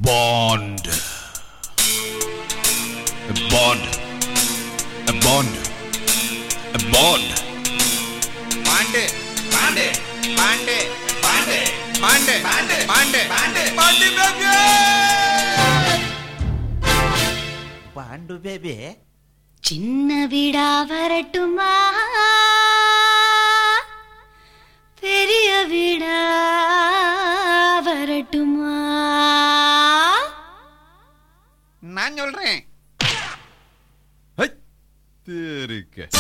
bond. A bond. A bond. A bond. Bond bond bond bond bond bond bond bond bond baby bond baby சின்ன வீடா வரட்டுமா பெரிய வீடா வரட்டுமா நான் சொல்றேன் Terika.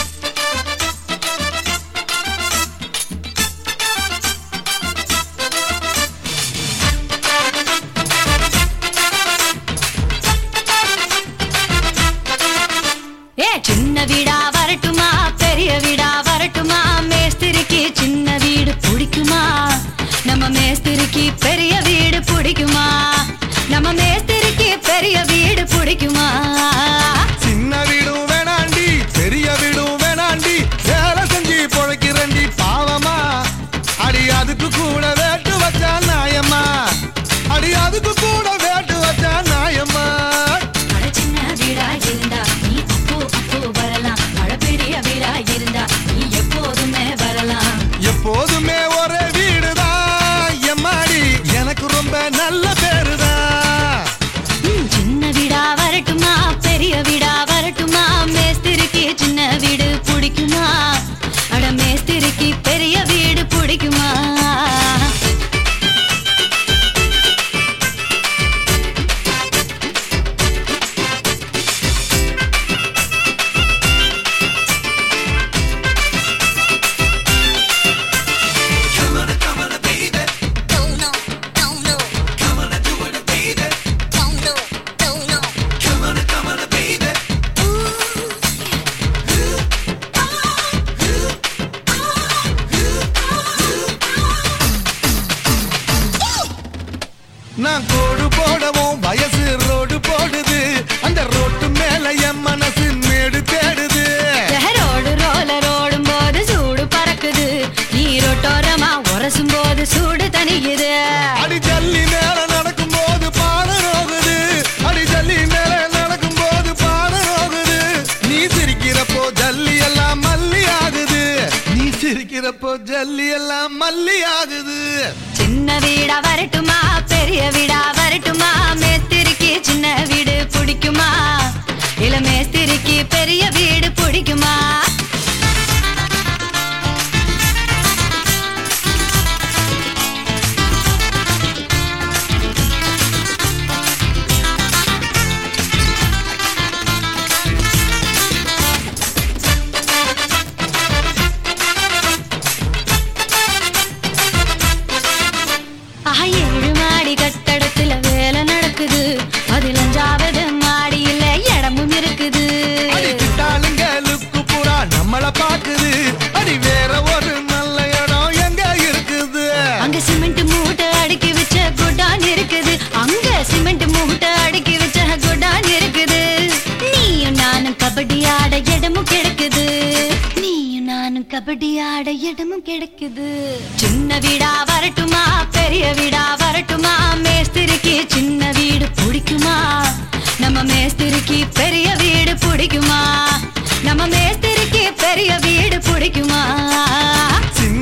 ஏ சின்ன வீடா வரட்டுமா பெரிய வீடா வரட்டுமா மேஸ்திரிக்கு சின்ன வீடு பிடிக்குமா நம்ம மேஸ்திரிக்கு பெரிய வீடு பிடிக்குமா நம்ம மேஸ்திரிக்கு பெரிய வீடு பிடிக்குமா சின்ன வீடும் வேணாண்டி பெரிய வீடும் வேணாண்டி வேலை செஞ்சு பொழைக்கிறண்டி பாவமா அடி அதுக்கு கூட வேட்டு வச்சா நாயம்மா அடி அதுக்கு கூட வேட்டு வச்சா நாயம்மா அட சின்ன வீடா இருந்தா நீ அப்போ அப்போ வரலாம் மழை பெரிய வீடா இருந்தா நீ எப்போதுமே வரலாம் எப்போதுமே ஒரே வீடுதான் எம்மாடி எனக்கு ரொம்ப நல்ல பேருதான் ம், சின்ன வீடா வரட்டுமா பெரிய வீடா வரட்டுமா மேஸ்திரிக்கு சின்ன வீடு பிடிக்குமா அட மேஸ்திரிக்கு பெரிய வீடு பிடிக்குமா நான் கோடு போடவும் வயசு ரோடு போடுது அந்த ரோட்டு மேல என் மனசு மேடு தேடுது ரோடு ரோலர் ஓடும் போது சூடு பறக்குது நீரோட்டோரமா உரசும் போது சூடு தணிக்குது அடி ஜல்லி மேல நடக்கும் போது பாட ரோகுது அடி ஜல்லி மேல நடக்கும் போது பாட ரோகுது நீ சிரிக்கிறப்போ ஜல்லி எல்லாம் மல்லி ஆகுது நீ சிரிக்கிறப்போ ஜல்லி எல்லாம் மல்லி ஆகுது சின்ன வீடா வரட்டுமா பெரிய வீடா வரட்டுமா மேஸ்திரிக்கு சின்ன வீடு பிடிக்குமா இல்ல மேஸ்திரிக்கு பெரிய வீடு பிடிக்குமா ஆஹா, ஏழு மாடி கட்டடத்துல வேலை நடக்குது அதில் அஞ்சாவது மாடியில இடமும் இருக்குது அடி கிட்டாளுங்க லுக்கு பூரா நம்மள பாக்குது அடி வேற ஒரு நல்ல இடம் எங்க இருக்குது அங்க சிமெண்ட் மூட்டை அடுக்கி வச்ச குடான் இருக்குது அங்க சிமெண்ட் மூட்டை அடுக்கி வச்ச குடான் இருக்குது நீயும் நானும் கபடி ஆட இடமும் கிடக்குது நீயும் நானும் கபடி ஆட இடமும் கிடக்குது சின்ன வீடா வரட்டுமா பெரிய வீடா வரட்டுமா மேஸ்திரிக்கு சின்ன வீடு பிடிக்குமா நம்ம மேஸ்திரிக்கு பெரிய வீடு பிடிக்குமா நம்ம மேஸ்திரிக்கு பெரிய வீடு பிடிக்குமா சின்ன